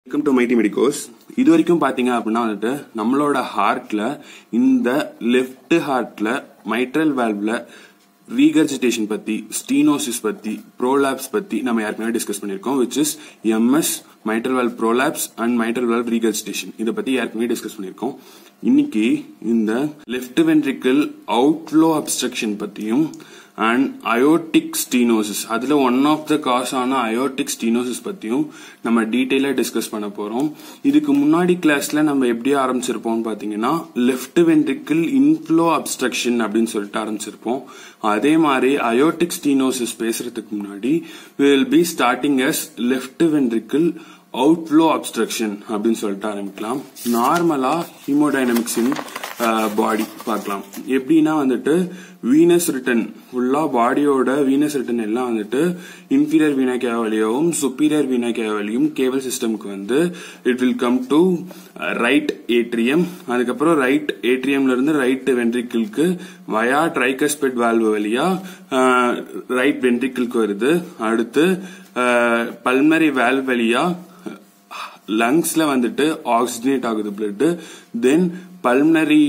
Welcome to mighty medicos இது வரைக்கும் பாத்தீங்க அப்படின்னா வந்துட்டு நம்மளோட ஹார்ட்ல இந்த லெஃப்ட் ஹார்ட்ல மைட்ரல் வால்வ்ல ரீகர்ஜிடேஷன் பத்தி ஸ்டீனோசிஸ் பத்தி ப்ரோலாப்ஸ் பத்தி நம்ம ஏற்கனவே டிஸ்கஸ் பண்ணிருக்கோம் which is MS mitral valve prolapse and mitral valve regurgitation இதை பத்தி ஏற்கனவே டிஸ்கஸ் பண்ணிருக்கோம் இன்னைக்கு இந்த லெஃப்ட் வென்ட்ரிக்கல் அவுட்ஃப்ளோ அப்ஸ்ட்ரக்ஷன் பத்தியும் அண்ட் அயோட்டிக் ஸ்டீனோசிஸ் அதுல ஒன் ஆஃப் த காஸ் ஆன அயோட்டிக் ஸ்டீனோசிஸ் பத்தியும் நம்ம டீட்டெயிலா டிஸ்கஸ் பண்ண போறோம் இதுக்கு முன்னாடி கிளாஸ்ல நம்ம எப்படி ஆரம்பிச்சிருப்போம் பாத்தீங்கன்னா லெஃப்ட் வென்ட்ரிக்கிள் இன்ஃப்ளோ அப்ஸ்ட்ரக்ஷன் அப்படின்னு சொல்லிட்டு ஆரம்பிச்சிருப்போம் அதே மாதிரி அயோட்டிக் ஸ்டீனோசிஸ் பேசுறதுக்கு முன்னாடி will be starting as left ventricle outflow obstruction அப்படின்னு சொல்லிட்டு ஆரம்பிக்கலாம் நார்மலா ஹீமோடைனமிக்ஸ் இன் பாடி பார்க்கலாம் எப்படின்னா வந்துட்டு வீனஸ் ரிட்டன் ஃபுல்லா பாடியோட வீனஸ் ரிட்டன் எல்லாம் வந்துட்டு இன்ஃபீரியர் வீனா கேவலியாவும் சுப்பீரியர் வீனா கேவலியும் கேவல் சிஸ்டம்க்கு வந்து it will come to right atrium அதுக்கப்புறம் ரைட் ஏட்ரியம்ல இருந்து ரைட் வென்ட்ரிக்கிள்க்கு வயா ட்ரைகஸ்பெட் வால்வு வழியா ரைட் வென்ட்ரிக்கிள்க்கு வருது அடுத்து பல்மரி வால்வ் வழியா லங்ஸ்ல வந்துட்டு ஆக்சிஜனேட் ஆகுது blood then pulmonary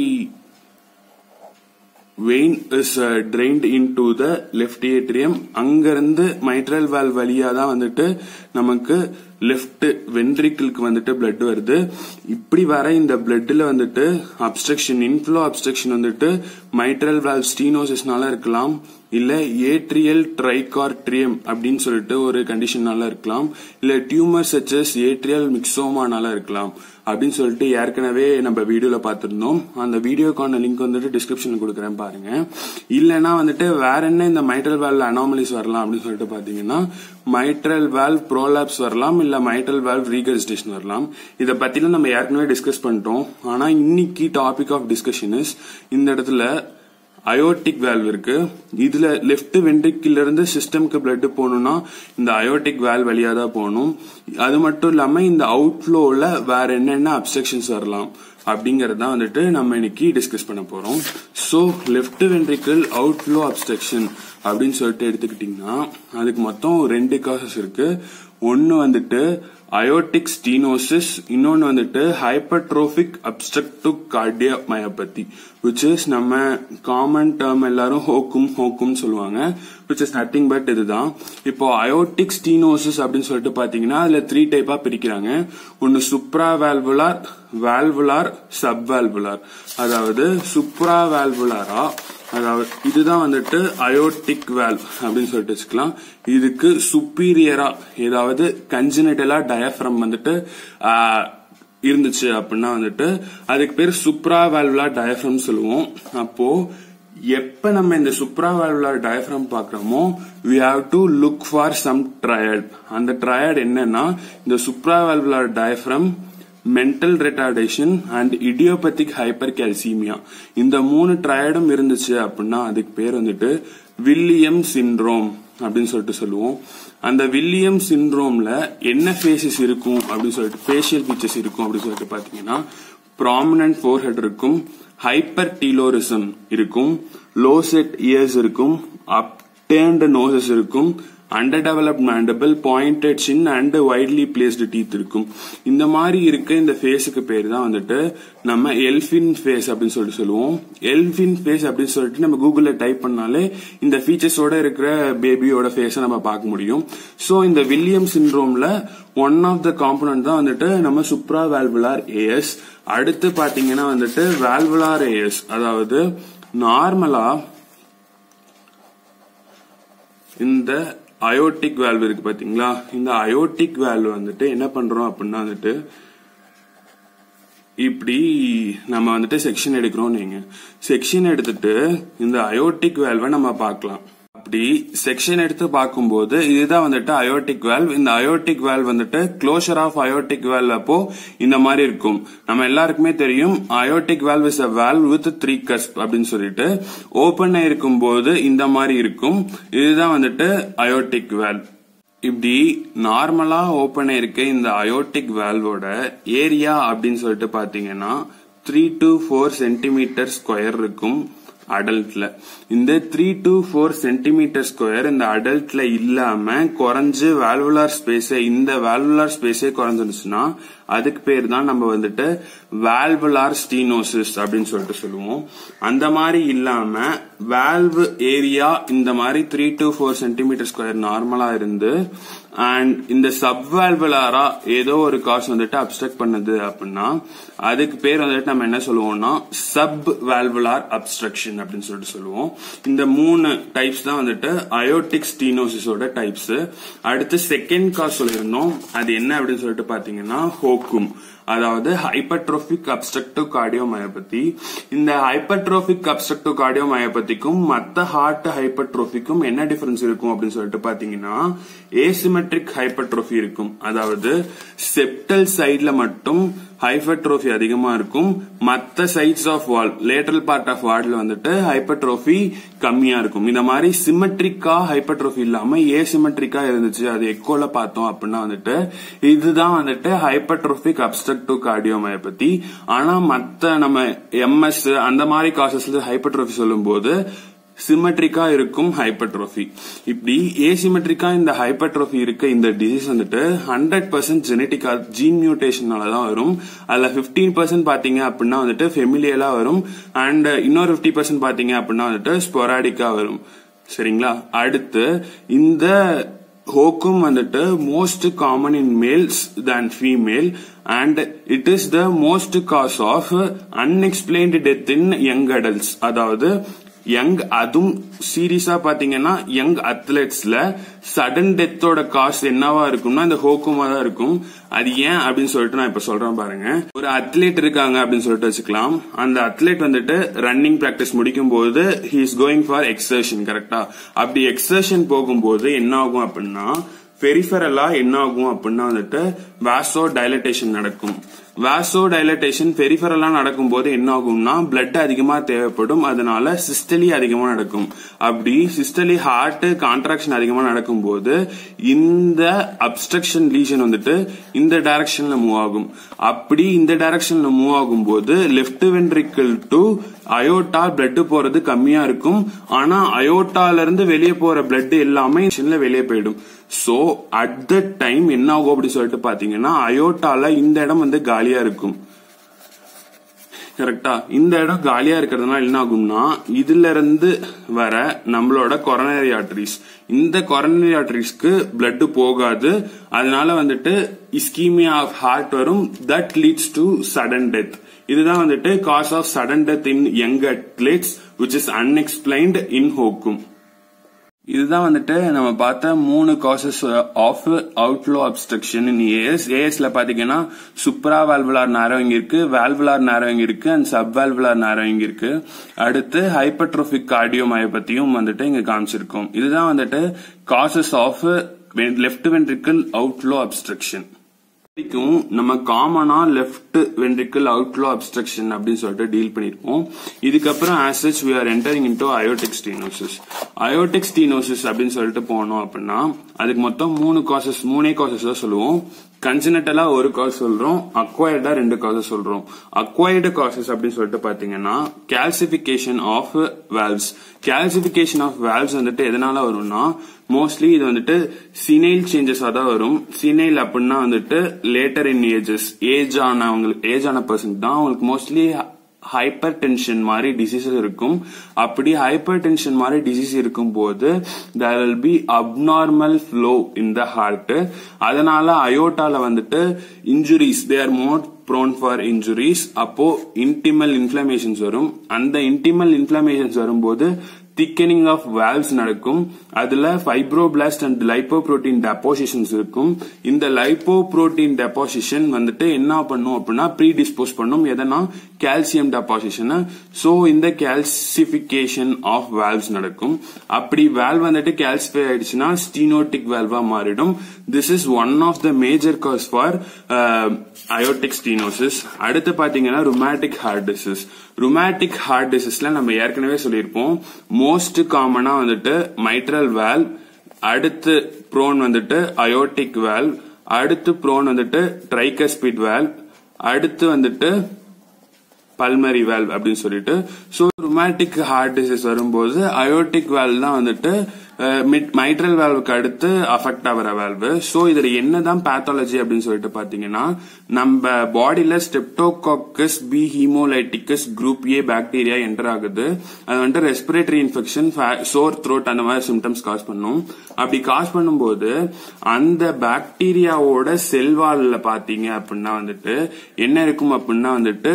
vein is drained into the left atrium அங்கிருந்து மைட்ரல் வால் வழியா தான் வந்துட்டு நமக்கு லெஃப்ட் வென்ட்ரிக்கிளுக்கு வந்துட்டு பிளட் வருது இப்படி வர இந்த பிளட்ல வந்துட்டு அப்ஸ்ட்ரக்ஷன் இன்ஃப்ளோ அப்ஸ்ட்ரக்ஷன் வந்துட்டு மைட்ரல் வால்வ் ஸ்டீனோசிஸ்னால இருக்கலாம் இல்ல ஏட்ரியல் ட்ரைகார்ட்ரியம் அப்படின்னு சொல்லிட்டு ஒரு கண்டிஷனால இருக்கலாம் இல்ல டியூமர் சச்சஸ் ஏட்ரியல் மிக்சோமானால இருக்கலாம் அப்படின்னு சொல்லிட்டு ஏற்கனவே நம்ம வீடியோல பார்த்திருந்தோம் அந்த வீடியோக்கான லிங்க் வந்துட்டு டிஸ்கிரிப்ஷன்ல கொடுக்குறேன் பாருங்க இல்லைன்னா வந்துட்டு வேற என்ன இந்த மைட்ரல் வால்வ் அனாமலிஸ் வரலாம் அப்படின்னு சொல்லிட்டு பாத்தீங்கன்னா மைட்ரல் வால்வ் ப்ரோலாப்ஸ் வரலாம் இல்ல மைட்ரல் வால்வ் ரீகன்ஸ்டேஷன் வரலாம் இதை பத்திலாம் நம்ம ஏற்கனவே டிஸ்கஸ் பண்ணிட்டோம் ஆனா இன்னைக்கு டாபிக் ஆஃப் டிஸ்கஷன் இஸ் இந்த இடத்துல அயோட்டிக் வேல்வ் இருக்கு இதுல லெஃப்ட் வென்ட்ரிக்கிள் இருந்து சிஸ்டம்க்கு பிளட் போகணும்னா இந்த அயோட்டிக் வேல்வ் வழியா தான் போகணும் அது மட்டும் இல்லாம இந்த அவுட்ஃப்ளோல வேற என்னென்ன அப்செக்ஷன்ஸ் வரலாம் அப்படிங்கறத வந்துட்டு நம்ம இன்னைக்கு டிஸ்கஸ் பண்ண போறோம் so left ventricle outflow obstruction அப்படின்னு சொல்லிட்டு எடுத்துக்கிட்டீங்கன்னா அதுக்கு மொத்தம் ரெண்டு காசஸ் இருக்கு ஒன்னு வந்துட்டு அயோட்டிக் ஸ்டீனோசிஸ் இன்னொன்னு வந்துட்டு hypertrophic obstructive cardiomyopathy which is நம்ம காமன் டேர்ம் எல்லாரும் ஹோக்கும் ஹோக்கும் சொல்லுவாங்க விச் இஸ் நத்திங் பட் இதுதான் இப்போ அயோட்டிக் ஸ்டீனோசிஸ் அப்படின்னு சொல்லிட்டு பாத்தீங்கன்னா அதுல த்ரீ டைப்பா பிரிக்கிறாங்க ஒன்னு சுப்ரா வேல்வுலார் வேல்வுலார் சப் வேல்வுலார் அதாவது சுப்ரா வேல்வுலாரா அதாவது இதுதான் வந்துட்டு அயோட்டிக் வேல்வ் அப்படின்னு சொல்லிட்டு வச்சுக்கலாம் இதுக்கு சுப்பீரியரா ஏதாவது கன்ஜினட்டலா டயஃப்ரம் வந்துட்டு இருந்துச்சு அப்படின்னா வந்துட்டு அதுக்கு பேர் சுப்ரா வேல்வுலா டயஃப்ரம் சொல்லுவோம் அப்போ எப்ப நம்ம இந்த சுப்ரா வேல்வுலர் டயஃப்ரம் பாக்குறோமோ we have to look for some triad அந்த ட்ரையட் என்னன்னா இந்த supravalvular diaphragm mental retardation and idiopathic hypercalcaemia இந்த மூணு ட்ரையடும் இருந்துச்சு அப்படின்னா அதுக்கு பேர் வந்துட்டு வில்லியம் சின்ட்ரோம் அப்படின்னு சொல்லிட்டு சொல்லுவோம் அந்த வில்லியம் சின்ட்ரோம்ல என்ன ஃபேஸஸ் இருக்கும் அப்படின்னு சொல்லிட்டு ஃபேஷியல் ஃபீச்சர்ஸ் இருக்கும் அப்படின்னு சொல்லிட்டு பாத்தீங்கன்னா ப்ராமினன்ட் ஃபோர்ஹெட் இருக்கும் ஹைப்பர் டீலோரிசம் இருக்கும் லோ செட் இயர்ஸ் இருக்கும் அப்டேண்ட் நோசஸ் இருக்கும் underdeveloped mandible pointed chin and widely placed teeth இருக்கும் இந்த மாதிரி இருக்க இந்த ஃபேஸுக்கு பேர் தான் வந்துட்டு நம்ம எல்ஃபின் ஃபேஸ் அப்படின்னு சொல்லிட்டு சொல்லுவோம் எல்ஃபின் ஃபேஸ் அப்படின்னு சொல்லிட்டு நம்ம கூகுள்ல டைப் பண்ணாலே இந்த ஃபீச்சர்ஸோட இருக்கிற பேபியோட ஃபேஸை நம்ம பார்க்க முடியும் ஸோ இந்த வில்லியம் சிண்ட்ரோம்ல ஒன் ஆஃப் த காம்பனன்ட் தான் வந்துட்டு நம்ம சுப்ரா வேல்வுலார் ஏஎஸ் அடுத்து பாத்தீங்கன்னா வந்துட்டு வேல்வுலார் ஏஎஸ் அதாவது நார்மலா இந்த அயோட்டிக் வேல்வ் இருக்கு பாத்தீங்களா இந்த அயோட்டிக் வேல்வ் வந்துட்டு என்ன பண்றோம் அப்படின்னா வந்துட்டு இப்படி நம்ம வந்துட்டு செக்ஷன் எடுக்கிறோம் நீங்க செக்ஷன் எடுத்துட்டு இந்த அயோட்டிக் வேல்வை நம்ம பார்க்கலாம் அப்படி செக்ஷன் எடுத்து பார்க்கும்போது இதுதான் வந்துட்டு அயோட்டிக் வேல்வ் இந்த அயோட்டிக் வேல்வ் வந்துட்டு க்ளோஷர் ஆஃப் அயோட்டிக் வேல்வ் அப்போ இந்த மாதிரி இருக்கும் நம்ம எல்லாருக்குமே தெரியும் aortic valve is a valve with three cusp அப்படின்னு சொல்லிட்டு ஓபன் இருக்கும் போது இந்த மாதிரி இருக்கும் இதுதான் வந்துட்டு அயோட்டிக் வேல்வ் இப்படி நார்மலா ஓபன் இருக்க இந்த அயோட்டிக் வேல்வோட ஏரியா அப்படின்னு சொல்லிட்டு பாத்தீங்கன்னா three to four centimetre square இருக்கும் அடல்ட்ல இந்த three to four centimetre square இந்த அடல்ட்ல இல்லாம குறைஞ்சு வேல்வுலார் ஸ்பேஸே இந்த வேல்வுலார் ஸ்பேஸே குறைஞ்சிருச்சுன்னா அதுக்கு பேர் தான் நம்ம வந்துட்டு வேல்வுலார் ஸ்டீனோசிஸ் அப்படின்னு சொல்லிட்டு சொல்லுவோம் அந்த மாதிரி இல்லாம வேல்வு ஏரியா இந்த மாதிரி three to four centimetre square நார்மலா இருந்து அண்ட் இந்த சப்வால்வலாரா ஏதோ ஒரு காசு வந்துட்டு அப்செக்ட் பண்ணுது அப்படின்னா அதுக்கு பேர் வந்துட்டு நம்ம என்ன சொல்லுவோம்னா சப் வால்வுலார் அப்ஸ்ட்ரக்ஷன் அப்படின்னு சொல்லிட்டு சொல்லுவோம் இந்த மூணு டைப்ஸ் தான் வந்துட்டு அயோட்டிக் ஸ்டீனோசிஸோட டைப்ஸ் அடுத்து செகண்ட் காஸ் சொல்லியிருந்தோம் அது என்ன அப்படின்னு சொல்லிட்டு பாத்தீங்கன்னா ஹோக்கும் அதாவது ஹைப்பர்ட்ரோபிக் அப்ஸ்ட்ரக்டிவ் கார்டியோமயோபதி இந்த ஹைப்பர்ட்ரோபிக் அப்ஸ்ட்ரக்டிவ் கார்டியோமயோபதிக்கும் மத்த ஹார்ட் ஹைப்பர்ட்ரோபிக்கும் என்ன டிஃபரன்ஸ் இருக்கும் அப்படின்னு சொல்லிட்டு பாத்தீங்கன்னா ஏசிமெட்ரிக் ஹைப்பர்ட்ரோபி இருக்கும் அதாவது செப்டல் சைட்ல மட்டும் ஹைப்பர்ட்ரோபி அதிகமா இருக்கும் மத்த sides of wall lateral part of வார்ட்ல வந்துட்டு ஹைப்பர்ட்ரோபி கம்மியா இருக்கும் இந்த மாதிரி சிமெட்ரிக்கா ஹைப்பர்ட்ரோபி இல்லாம ஏசிமெட்ரிக்கா இருந்துச்சு அது எக்கோல பார்த்தோம் அப்படின்னா வந்துட்டு இதுதான் வந்துட்டு ஹைப்பர்ட்ரோபிக் அப்ஸ்ட்ரக்டிவ் கார்டியோமயோபதி ஆனா மத்த நம்ம எம்எஸ் அந்த மாதிரி காசஸ்ல ஹைப்பர்ட்ரோபி சொல்லும் போது சிமெட்ரிக்கா இருக்கும் ஹைப்பர்ட்ரோபி இப்படி ஏசிமெட்ரிக்கா இந்த ஹைப்பர்ட்ரோபி இருக்க இந்த டிசீஸ் வந்துட்டு ஹண்ட்ரட் பர்சன்ட் ஜெனட்டிக்கா ஜீன் மியூட்டேஷனால தான் வரும் அதுல பிப்டீன் பர்சன்ட் பாத்தீங்க அப்படின்னா வந்துட்டு ஃபெமிலியலா வரும் அண்ட் இன்னொரு பிப்டி பர்சன்ட் பாத்தீங்க அப்படின்னா வந்துட்டு ஸ்பொராடிக்கா வரும் சரிங்களா அடுத்து இந்த ஹோக்கும் வந்துட்டு most common in males than female and it is the most cause of unexplained death in young adults அதாவது யங் அதுவும் சீரியஸா பாத்தீங்கன்னா யங் அத்லெட்ஸ்ல சடன் டெத்தோட காஸ்ட் என்னவா இருக்கும்னா இந்த ஹோக்குமா தான் இருக்கும் அது ஏன் அப்படின்னு சொல்லிட்டு நான் இப்ப சொல்றேன் பாருங்க ஒரு அத்லெட் இருக்காங்க அப்படின்னு சொல்லிட்டு வச்சுக்கலாம் அந்த அத்லெட் வந்துட்டு ரன்னிங் பிராக்டிஸ் முடிக்கும் போது he is going for exertion கரெக்டா அப்படி எக்ஸர்ஷன் போகும்போது என்ன ஆகும் அப்படின்னா பெரிஃபரலா என்ன ஆகும் அப்படின்னா வந்துட்டு வாசோ டைலட்டேஷன் நடக்கும் வாசோ டைலட்டேஷன் பெரிஃபரலா நடக்கும்போது என்ன ஆகும்னா பிளட் அதிகமா தேவைப்படும் அதனால சிஸ்டலி அதிகமா நடக்கும் அப்படி சிஸ்டலி ஹார்ட் கான்ட்ராக்ஷன் அதிகமா நடக்கும்போது இந்த அப்ஸ்ட்ரக்ஷன் லீஷன் வந்துட்டு இந்த டைரக்ஷன்ல மூவ் ஆகும் அப்படி இந்த டைரக்ஷன்ல மூவ் ஆகும்போது left ventricle to aorta blood போறது கம்மியா இருக்கும் ஆனா அயோட்டால இருந்து வெளியே போற பிளட் எல்லாமே வெளியே போயிடும் சோ அட் த டைம் என்ன ஆகும் அப்படின்னு சொல்லிட்டு பாத்தீங்கன்னா அயோட்டால இந்த இடம் வந்து காலியா இருக்கும் கரெக்டா இந்த இடம் காலியா இருக்கிறதுனால என்ன ஆகும்னா இதுல இருந்து வர நம்மளோட கொரோனரி ஆர்டரிஸ் இந்த கொரோனரி ஆர்டரிஸ்க்கு பிளட் போகாது அதனால வந்துட்டு இஸ்கீமியா ஆஃப் ஹார்ட் வரும் that leads to sudden death இதுதான் வந்துட்டு cause of sudden death in young athletes which is unexplained in HOCM இதுதான் வந்துட்டு நம்ம பார்த்த மூணு causes of outflow obstruction in AS ஏஎஸ்ல பாத்தீங்கன்னா சுப்ரா வால்வுலார் நேரோவிங் இருக்கு வால்வுலார் நேரோவிங் இருக்கு அண்ட் சப் வால்வுலார் நேரோவிங் இருக்கு அடுத்து ஹைப்பர்ட்ரோபிக் கார்டியோமயோபத்தியும் வந்துட்டு இங்க காமிச்சிருக்கோம் இதுதான் வந்துட்டு causes of left ventricle outflow obstruction வரைக்கும் நம்ம காமனா லெஃப்ட் வென்ட்ரிக்கல் அவுட்லோ அப்ஸ்ட்ரக்ஷன் அப்படின்னு சொல்லிட்டு டீல் பண்ணிருப்போம் இதுக்கப்புறம் as such we are entering into aortic stenosis aortic stenosis அப்படின்னு சொல்லிட்டு போனோம் அப்படின்னா அதுக்கு மொத்தம் மூணு காசஸ் மூணே காசஸ் தான் சொல்லுவோம் கன்ஜினட்டலா ஒரு காஸ் சொல்றோம் அக்வயர்டா ரெண்டு காசஸ் சொல்றோம் அக்வயர்டு காசஸ் அப்படின்னு சொல்லிட்டு பாத்தீங்கன்னா calcification of valves calcification of valves வந்துட்டு எதனால வரும்னா மோஸ்ட்லி இது வந்துட்டு சினைல் சேஞ்சஸா தான் வரும் சினைல் அப்படின்னா வந்துட்டு லேட்டர் இன் ஏஜஸ் ஏஜ் ஆனவங்களுக்கு ஏஜ் ஆன பர்சன் தான் அவங்களுக்கு மோஸ்ட்லி ஹைப்பர் டென்ஷன் மாதிரி டிசீசஸ் இருக்கும் அப்படி ஹைப்பர் டென்ஷன் மாதிரி டிசீஸ் இருக்கும் போது there will be abnormal flow in the heart அதனால அயோட்டால வந்துட்டு injuries they are more prone for injuries அப்போ இன்டிமல் இன்ஃபிளமேஷன்ஸ் வரும் அந்த இன்டிமல் இன்ஃபிளமேஷன்ஸ் வரும்போது திக்கனிங் ஆஃப் வால்வ்ஸ் நடக்கும் அதுல fibroblast and lipoprotein depositions இருக்கும் இந்த லைப்போ புரோட்டீன் டெபாசிஷன் வந்துட்டு என்ன பண்ணும் அப்படின்னா ப்ரீ டிஸ்போஸ் பண்ணும் எதனா கால்சியம் டெபாசிஷன் சோ இந்த கால்சிபிகேஷன் ஆஃப் வால்வ்ஸ் நடக்கும் அப்படி வால்வ் வந்துட்டு கால்சிஃபை ஆயிடுச்சுன்னா ஸ்டீனோட்டிக் வால்வா மாறிடும் this is one of the major cause for aortic stenosis அடுத்து பாத்தீங்கன்னா rheumatic heart disease rheumatic heart டிசீஸ்ல நம்ம ஏற்கனவே சொல்லியிருப்போம் மோஸ்ட் காமனா வந்துட்டு மைட்ரல் வேல்வ் அடுத்து ப்ரோன் வந்துட்டு அயோட்டிக் வேல்வ் அடுத்து ப்ரோன் வந்துட்டு ட்ரைகஸ்பிட் வேல்வ் அடுத்து வந்துட்டு பல்மரி வேல்வ் அப்படின்னு சொல்லிட்டு ஸோ ருமேட்டிக் ஹார்ட் டிசீஸ் வரும்போது அயோட்டிக் வேல்வ் தான் வந்துட்டு மைட்ரல் வேல்வுக்கு அடுத்து அஃபெக்ட் ஆகிற வேல்வு ஸோ இதுல என்னதான் பேத்தாலஜி அப்படின்னு சொல்லிட்டு பாத்தீங்கன்னா நம்ம பாடியில streptococcus B haemolyticus group A bacteria enter ஆகுது அது வந்துட்டு ரெஸ்பிரேட்டரி இன்ஃபெக்ஷன் சோர் த்ரோட் அந்த மாதிரி சிம்டம்ஸ் காஸ் பண்ணும் அப்படி காஸ் பண்ணும்போது அந்த பாக்டீரியாவோட செல்வால்ல பாத்தீங்க அப்படின்னா வந்துட்டு என்ன இருக்கும் அப்படின்னா வந்துட்டு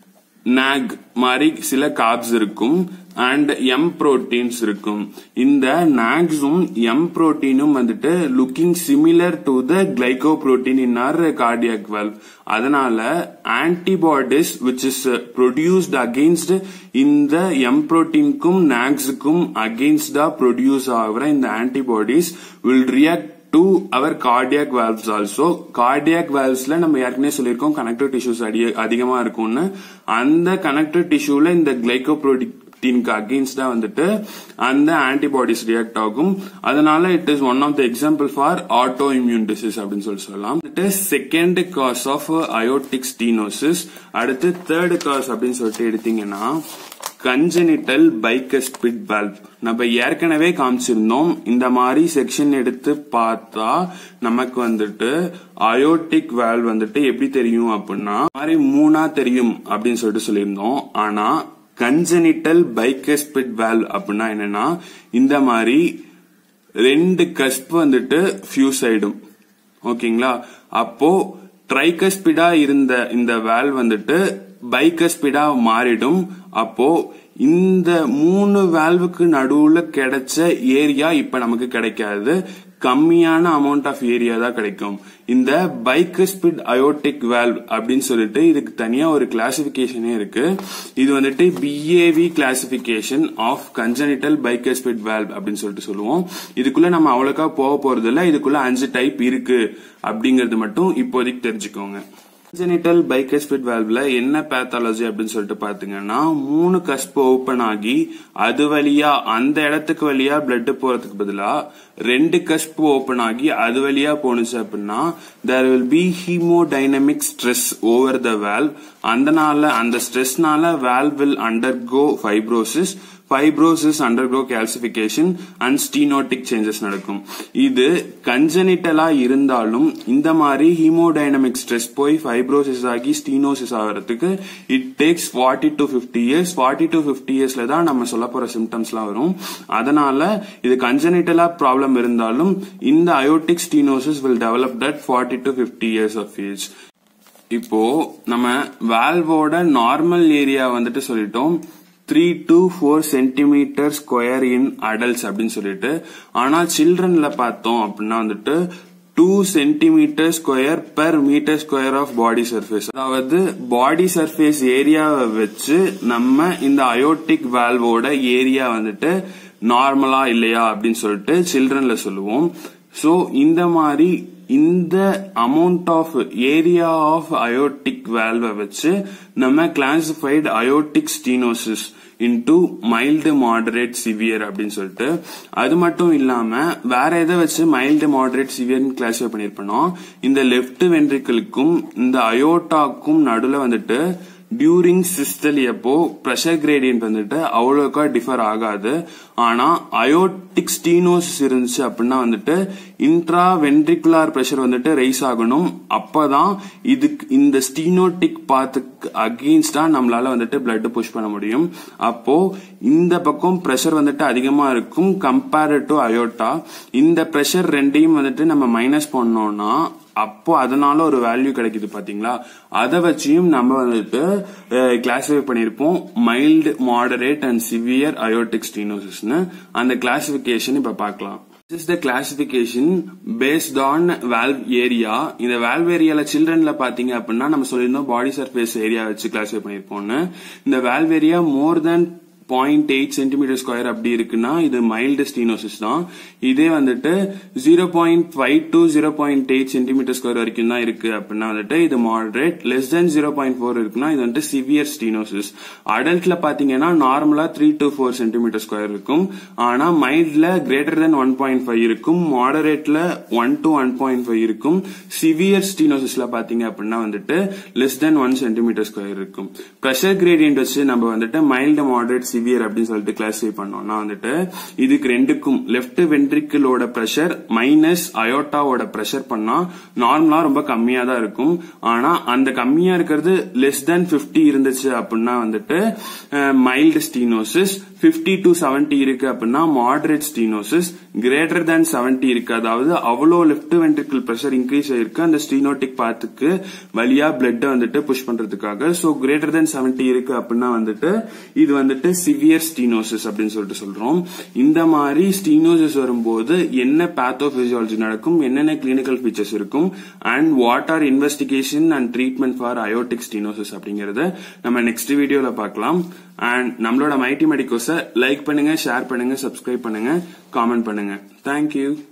நாக் மாதிரி சில கார்ப்ஸ் இருக்கும் அண்ட் எம் புரோட்டீன்ஸ் இருக்கும் இந்த நாக்ஸும் எம் புரோட்டீனும் வந்துட்டு looking similar to the glycoprotein in our cardiac valve அதனால antibodies which is produced against இந்த எம் புரோட்டீனுக்கும் நாக்ஸுக்கும் அகெயின்ஸ்டா ப்ரொடியூஸ் ஆகிற இந்த antibodies will react to our cardiac valves also cardiac வேல்வ்ஸ்ல நம்ம ஏற்கனவே சொல்லியிருக்கோம் கனெக்டிவ் டிஷ்யூஸ் அதிகமா இருக்கும்னு அந்த கனெக்டிவ் டிஷ்யூல இந்த கிளைகோப்ரோட்டீனுக்கு அகெயின்ஸ்டா வந்துட்டு அந்த ஆன்டிபாடிஸ் ரியாக்ட் ஆகும் அதனால it is one of the example for autoimmune disease அப்படின்னு சொல்லி சொல்லலாம் it is second cause of aortic stenosis அடுத்து தேர்ட் காஸ் அப்படின்னு சொல்லிட்டு எடுத்தீங்கன்னா கஞ்சனிட்டல் பைக்கஸ்பிட் வால்வ் நம்ம ஏற்கனவே காமிச்சிருந்தோம் இந்த மாதிரி செக்ஷன் எடுத்து பார்த்தா நமக்கு வந்துட்டு அயோட்டிக் வால்வ் வந்துட்டு எப்படி தெரியும் அப்படின்னா மாதிரி மூணா தெரியும் அப்படின்னு சொல்லிட்டு சொல்லியிருந்தோம் ஆனா கஞ்சனிட்டல் பைக்கஸ்பிட் வால்வ் அப்படின்னா என்னன்னா இந்த மாதிரி ரெண்டு கஸ்ப் வந்துட்டு ஃபியூஸ் ஆயிடும் ஓகேங்களா அப்போ ட்ரைகஸ்பிடா இருந்த இந்த வேல் வந்துட்டு பைக்கஸ்பிடா மாறிடும் அப்போ இந்த மூணு வேல்வுக்கு நடுவுல கிடைச்ச ஏரியா இப்ப நமக்கு கிடைக்காது கம்மியான அமௌண்ட் ஆஃப் ஏரியா தான் கிடைக்கும் இந்த பைக்கஸ்பிட் அயோட்டிக் வேல்வ் அப்படின்னு சொல்லிட்டு இதுக்கு தனியா ஒரு கிளாசிபிகேஷனே இருக்கு இது வந்துட்டு BAV classification of congenital bicuspid valve அப்படின்னு சொல்லிட்டு சொல்லுவோம் இதுக்குள்ள நம்ம அவ்வளோக்கா போக போறது இல்ல இதுக்குள்ள அஞ்சு டைப் இருக்கு அப்படிங்கறது மட்டும் இப்போதைக்கு தெரிஞ்சுக்கோங்க ஜெனிட்டல் பைகஸ்பிட் வால்வ்ல என்ன பேத்தாலஜி அப்படின்னு சொல்லிட்டு பாத்தீங்கன்னா மூணு கஸ்ப் ஓபன் ஆகி அது வழியா அந்த இடத்துக்கு வழியா பிளட் போறதுக்கு பதிலா ரெண்டு கஸ்ப் ஓபன் ஆகி அது வழியா போனுச்சு அப்படின்னா there will be haemodynamic stress over the valve அதனால அந்த ஸ்ட்ரெஸ்னால valve will undergo fibrosis fibrosis undergo calcification and stenotic changes நடக்கும் இது கஞ்சனிட்டலா இருந்தாலும் இந்த மாதிரி ஹீமோடைனமிக் ஸ்ட்ரெஸ் போய் ஃபைப்ரோசிஸ் ஆகி ஸ்டீனோசிஸ் ஆகிறதுக்கு it takes forty to fifty years forty to fifty இயர்ஸ்ல தான் நம்ம சொல்ல போற சிம்டம்ஸ்லாம் வரும் அதனால இது கஞ்சனிட்டலா ப்ராப்ளம் இருந்தாலும் இந்த aortic stenosis will develop that forty to fifty years of age இப்போ நம்ம வால்வோட நார்மல் ஏரியா வந்துட்டு சொல்லிட்டோம் three to four centimetre square in adults அப்படின்னு சொல்லிட்டு ஆனா சில்ட்ரன்ல பார்த்தோம் அப்படின்னா வந்துட்டு two centimetre square per metre square of body surface அதாவது பாடி சர்ஃபேஸ் ஏரியாவை வச்சு நம்ம இந்த அயோட்டிக் வால்வோட ஏரியா வந்துட்டு நார்மலா இல்லையா அப்படின்னு சொல்லிட்டு சில்ட்ரன்ல சொல்லுவோம் சோ இந்த மாதிரி இந்த amount of area of aortic வேல்வை வச்சு நம்ம classified aortic stenosis into mild moderate severe அப்படின்னு சொல்லிட்டு அது மட்டும் இல்லாம வேற எதை வச்சு மைல்டு மாடரேட் சிவியர் கிளாசிஃபை பண்ணிருப்போம் இந்த லெப்ட் வென்ட்ரிக்கிளுக்கும் இந்த அயோட்டாக்கும் நடுவில் வந்துட்டு டியூரிங் சிஸ்டலி அப்போ ப்ரெஷர் கிரேடியன்ட் வந்துட்டு அவ்வளோக்கா டிஃபர் ஆகாது ஆனா அயோட்டிக் ஸ்டீனோசிஸ் இருந்துச்சு அப்படின்னா வந்துட்டு இன்ட்ரா வென்ட்ரிகுலார் ப்ரெஷர் வந்துட்டு ரைஸ் ஆகணும் அப்பதான் இதுக்கு இந்த ஸ்டீனோட்டிக் பாத்துக்கு அகெயின்ஸ்டா நம்மளால வந்துட்டு பிளட் புஷ் பண்ண முடியும் அப்போ இந்த பக்கம் ப்ரெஷர் வந்துட்டு அதிகமா இருக்கும் கம்பேர்ட் டு அயோட்டா இந்த ப்ரெஷர் ரெண்டையும் வந்துட்டு நம்ம மைனஸ் பண்ணோம்னா அப்போ அதனால ஒரு வேல்யூ கிடைக்குது பாத்தீங்களா அதை வச்சியும் நம்ம வந்துட்டு கிளாசிஃபை பண்ணிருப்போம் mild moderate and severe aortic ஸ்டீனோசிஸ்னு அந்த கிளாசிபிகேஷன் இப்ப பார்க்கலாம் This is the classification based on valve area. இந்த valve ஏரியால சில்ட்ரன்ல பாத்தீங்க அப்படின்னா நம்ம சொல்லியிருந்தோம் பாடி சர்ஃபேஸ் ஏரியா வச்சு கிளாசிஃபை பண்ணிருப்போம்னு இந்த valve area more than point eight centimetre square அப்படி இருக்குன்னா இது மைல்டு ஸ்டீனோசிஸ் தான் இதே வந்துட்டு zero point five to zero point eight centimetre square வரைக்கும் தான் இருக்கு அப்படின்னா வந்துட்டு இது moderate less than zero point four இருக்குன்னா இது வந்துட்டு சிவியர் ஸ்டீனோசிஸ் அடல்ட்ல பாத்தீங்கன்னா நார்மலா three to four centimetre square இருக்கும் ஆனா மைல்ட்ல greater than one point five இருக்கும் மாடரேட்ல one to one point five இருக்கும் சிவியர் ஸ்டீனோசிஸ்ல பாத்தீங்க அப்படின்னா வந்துட்டு less than one centimetre square இருக்கும் ப்ரெஷர் கிரேடியன்ட் வச்சு நம்ம வந்துட்டு மைல்டு மாடரேட் சிவியர் அப்படின்னு சொல்லிட்டு கிளாசிஃபை பண்ணோம்னா வந்துட்டு இதுக்கு ரெண்டுக்கும் லெஃப்ட் வென்ட்ரிக்கிளோட பிரஷர் மைனஸ் அயோட்டாவோட பிரஷர் பண்ணா நார்மலா ரொம்ப கம்மியா தான் இருக்கும் ஆனா அந்த கம்மியா இருக்கிறது லெஸ் தென் 50 இருந்துச்சு அப்படின்னா வந்துட்டு மைல்டு ஸ்டீனோசிஸ் 50 டு 70 இருக்கு அப்படின்னா மாடரேட் ஸ்டீனோசிஸ் கிரேட்டர் தேன் 70 இருக்கு அதாவது அவ்வளோ லெஃப்ட் வென்ட்ரிக்கல் பிரஷர் இன்க்ரீஸ் ஆயிருக்கு அந்த ஸ்டீனோட்டிக் பாத்துக்கு வழியா பிளட் வந்துட்டு புஷ் பண்றதுக்காக சோ கிரேட்டர் தேன் 70 இருக்கு அப்படின்னா வந்துட்டு இது வந்துட்டு சிவியர் ஸ்டீனோசிஸ் அப்படின்னு சொல்லிட்டு சொல்றோம் இந்த மாதிரி ஸ்டீனோசிஸ் வரும்போது என்ன பேத்தோபிசியாலஜி நடக்கும் என்னென்ன கிளினிக்கல் ஃபீச்சர்ஸ் இருக்கும் and what are investigation and treatment for aortic stenosis அப்படிங்கறத நம்ம நெக்ஸ்ட் வீடியோல பார்க்கலாம் அண்ட் நம்மளோட மைட்டி மெடிக்கோஸை லைக் பண்ணுங்க ஷேர் பண்ணுங்க சப்ஸ்கிரைப் பண்ணுங்க காமெண்ட் பண்ணுங்க தேங்க்யூ